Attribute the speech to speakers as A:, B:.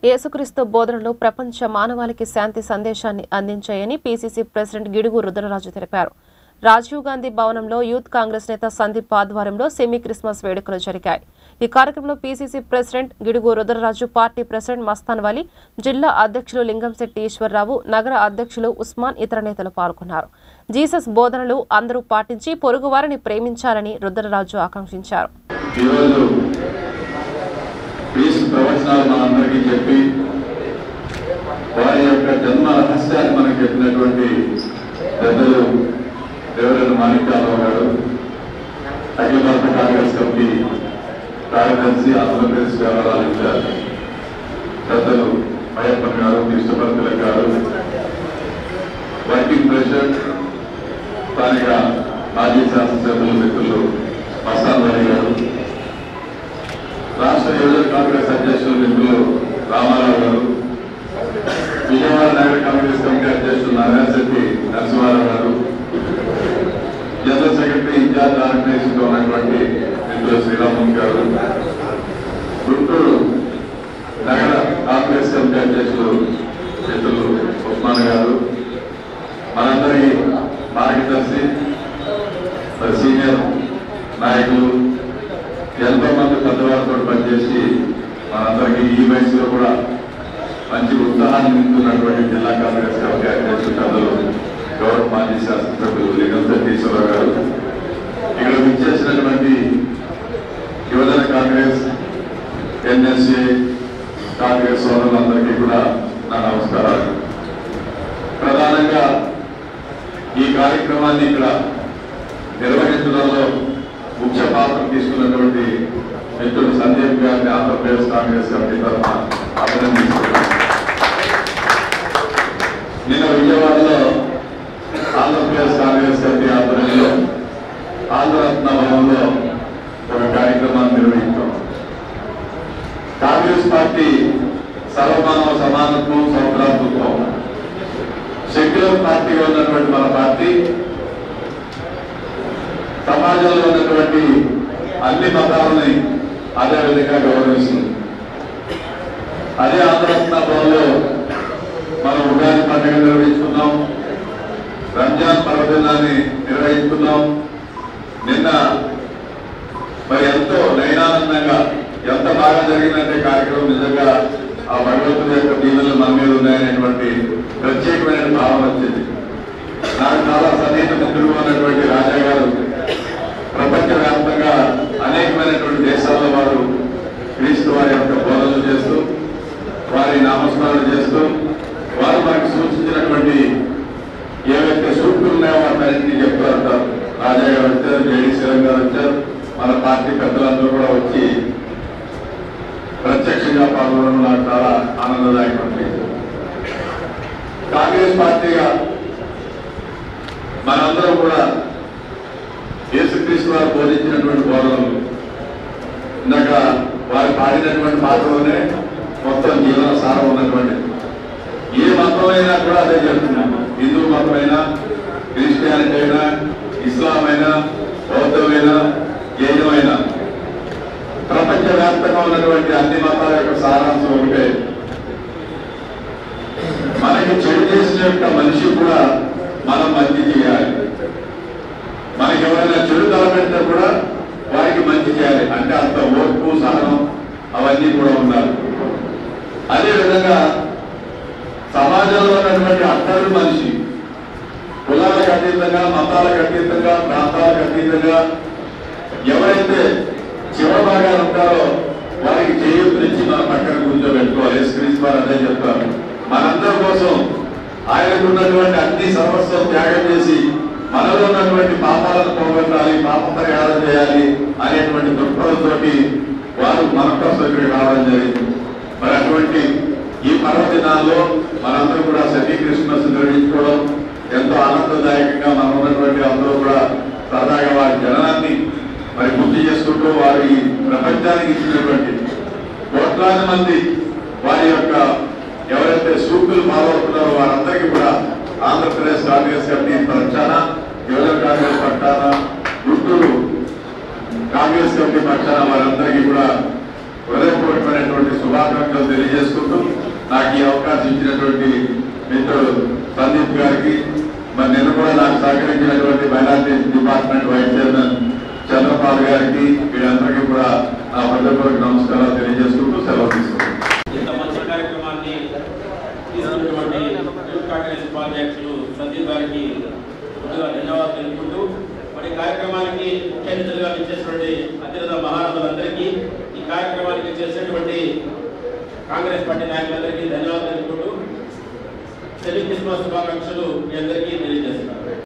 A: యేసుక్రీస్తు బోధనలు ప్రపంచ మానవాళికి శాంతి సందేశాన్ని అందించాయని పీసీసీ ప్రెసిడెంట్ గిడుగు రుద్రరాజు తెలిపారు రాజీవ్ గాంధీ భవనంలో యూత్ కాంగ్రెస్ నేత సందీప్ ఆధ్వర్యంలో సెమీ క్రిస్మస్ వేడుకలు జరిగాయి ఈ కార్యక్రమంలో PCC president Gidugu Rudraraju party president Mastan Vali జిల్లా అధ్యక్షులు లింగంశెట్టి ఈశ్వరరావు నగర అధ్యక్షులు ఉస్మాన్ ఇతర నేతలు పాల్గొన్నారు జీసస్ బోధనలు అందరూ పాటించి పొరుగువారిని ప్రేమించాలని రుద్రరాజు ఆకాంక్షించారు
B: ఈరోజు క్రీస్తు ప్రవచనాలు మనందరికీ చెప్పి వారి యొక్క జన్మ రహస్యాన్ని మనకు చెప్పినటువంటి పెద్దలు దేవరేంద్ర మాణిక్యాలరావు గారు అఖిల భారత కాంగ్రెస్ కమిటీ కార్యదర్శి ఆంధ్రప్రదేశ్ వ్యవహారాల ఇన్ఛార్జ్ పెద్దలు మయప్పన్ గారు కృష్ణపర్తిల గారు వర్కింగ్ ప్రెసిడెంట్ స్థానిక మాజీ శాసనసభ్యుల మిత్రులు మస్తాన్ వలి గారు రాష్ట్ర యువజన కాంగ్రెస్ అధ్యక్షులు మిత్రులు రామారావు గారు విజయవాడ నగర కాంగ్రెస్ కమిటీ అధ్యక్షులు నారాయణ శెట్టి నరసింహారావు గారు జనరల్ సెక్రటరీ ఇన్ఛార్జ్ ఆర్గనైజేషన్ లో ఉన్నటువంటి మిత్రులు శ్రీరామన్ గారు గుంటూరు నగర కాంగ్రెస్ కమిటీ అధ్యక్షులు మిత్రులు ఉస్మాన్ గారు మనందరి మార్గదర్శి మరి సీనియర్ నాయకులు ఎంతో మంది పెద్దవారితో పనిచేసి మనందరికీ ఈ వయసులో కూడా మంచి ఉత్సాహాన్ని నింపుతున్నటువంటి జిల్లా కాంగ్రెస్ కమిటీ అధ్యక్షులు పెద్దలు గౌరవ మాజీ శాసనసభ్యులు లింగంశెట్టి ఈశ్వరరావు గారు ఇక్కడ విచ్చేసినటువంటి యువజన కాంగ్రెస్ ఎన్ఎస్ఏ కాంగ్రెస్ సోదరులందరికీ కూడా నా నమస్కారాలు ప్రధానంగా ఈ కార్యక్రమాన్ని ఇక్కడ నిర్వహించడంలో ముఖ్య పాత్ర తీసుకున్నటువంటి మిత్రుడు సందీప్ గారిని ఆంధ్రప్రదేశ్ కాంగ్రెస్ కమిటీ తరఫున అభినందిస్తున్నాను నిన్న విజయవాడలో ఆంధ్రప్రదేశ్ కాంగ్రెస్ కమిటీ ఆధ్వర్యంలో ఆంధ్రరత్న భవనంలో ఒక కార్యక్రమాన్ని నిర్వహించాం కాంగ్రెస్ పార్టీ సర్వమానవ సమానత్వం సౌభ్రాతృత్వం సెక్యులర్ పార్టీగా ఉన్నటువంటి మన పార్టీ సమాజంలో ఉన్నటువంటి అన్ని మతాలని అదే విధంగా గౌరవిస్తుంది అదే ఆంధ్రరత్న భవన్లో మనం ఉగాది పండుగ నిర్వహించుకున్నాం రంజాన్ పర్వదినాన్ని నిర్వహించుకున్నాం నిన్న మరి ఎంతో నయనానందంగా ఎంత బాగా జరిగిందంటే కార్యక్రమం నిజంగా ఆ భగవంతుడి యొక్క దీవెనలు మన మీద ఉన్నాయనేటువంటి ప్రత్యేకమైన భావం వచ్చింది నాకు చాలా సన్నిహిత మిత్రులు ఉన్నటువంటి రాజా గారు ప్రపంచ వ్యాప్తంగా అనేకమైనటువంటి దేశాల్లో వారు క్రీస్తు వారి యొక్క బోధనలు చేస్తూ వారి నామస్మరణ చేస్తూ వారు మనకు సూచించినటువంటి ఏవైతే సూక్తులు ఉన్నాయో వాటిని చెప్తూ ఉంటారు రాజా గారు వచ్చారు జేడి శ్రీరం గారు వచ్చారు మన పార్టీ పెద్దలందరూ కూడా వచ్చి ప్రత్యక్షంగా పాల్గొనడం నాకు చాలా ఆనందదాయకమైంది కాంగ్రెస్ పార్టీగా మనందరం కూడా యేసుక్రీస్తు వారు బోధించినటువంటి బోధనలు ఇందాక వారు పాడినటువంటి పాటలోనే మొత్తం జీవన సారం ఉన్నటువంటి ఏ మతమైనా కూడా అదే చెప్తున్నాము హిందూ మతమైనా క్రిస్టియానిటీ అయినా ఇస్లాం అయినా బౌద్ధమైనా జైనమైనా ప్రపంచ వ్యాప్తంగా ఉన్నటువంటి అన్ని మతాల యొక్క సారాంశం ఒకటే మనకి చెడు చేసిన యొక్క మనిషి కూడా మనం మంచి చేయాలి మనకి ఎవరైనా చెడు తలపెడితే కూడా వారికి మంచి చేయాలి అంటే అంత ఓర్పు సహనం అవన్నీ కూడా ఉండాలి అదే విధంగా సమాజంలో ఉన్నటువంటి అట్టడు మనిషి కులాలకు అతీతంగా మతాలకు అతీతంగా ప్రాంతాలకు అతీతంగా ఎవరైతే చివరి భాగాలు ఉంటారో వారికి చేయూతనిచ్చి మన పక్కన కూర్చోబెట్టుకోవాలి స్క్రీన్ వారు అదే చెప్తారు మనందరి కోసం ఆయనకు ఉన్నటువంటి అన్ని సర్వస్వం త్యాగం చేసి మనలో ఉన్నటువంటి పాపాలను పోగొట్టాలి పాప పరిహారం చేయాలి అనేటువంటి దృక్పథంతో వారు మన కోసం ఇక్కడికి రావడం జరిగింది మరి అటువంటి ఈ పర్వదినాల్లో మనందరూ కూడా సెమీ క్రిస్మస్ నిర్వహించుకోవడం ఎంతో ఆనందదాయకంగా మనం ఉన్నటువంటి అందరూ కూడా సరదాగా వారి జననాన్ని మరి గుర్తు చేసుకుంటూ వారి ప్రపంచానికి ఇచ్చినటువంటి కోట్లాది మంది వారి యొక్క ఎవరైతే సూక్తులు పాల్గొంటున్నారో వారందరికీ కూడా ఆంధ్రప్రదేశ్ కాంగ్రెస్ కమిటీ పక్షాన యువజన కాంగ్రెస్ పక్షాన గుంటూరు కాంగ్రెస్ కమిటీ పక్షాన వారందరికీ కూడా హృదయపూర్వకమైనటువంటి శుభాకాంక్షలు తెలియ తెలియజేసుకుంటూ నాకు ఈ అవకాశం ఇచ్చినటువంటి మిత్రుడు సందీప్ గారికి మరి నిన్న కూడా నాకు సహకరించినటువంటి minority department vice chairman Chandrapal గారికి వీళ్ళందరికీ కూడా నా హృదయపూర్వక నమస్కారాలు తెలియజేసుకుంటూ సెలవు తీసుకుంటాను
C: ఇంత మంచి కార్యక్రమాన్ని తీసుకున్నటువంటి యూత్ కాంగ్రెస్ ఉపాధ్యక్షులు సందీప్ గారికి ముందుగా ధన్యవాదాలు తెలుపుకుంటూ మరి ఈ కార్యక్రమానికి ముఖ్య అతిథులుగా ఇచ్చేసినటువంటి అతిరథ మహారాజులందరికీ ఈ కార్యక్రమానికి చేసినటువంటి కాంగ్రెస్ పార్టీ నాయకులందరికీ ధన్యవాదాలు తెలుపుకుంటూ తెలుగు క్రిస్మస్ శుభాకాంక్షలు మీ అందరికీ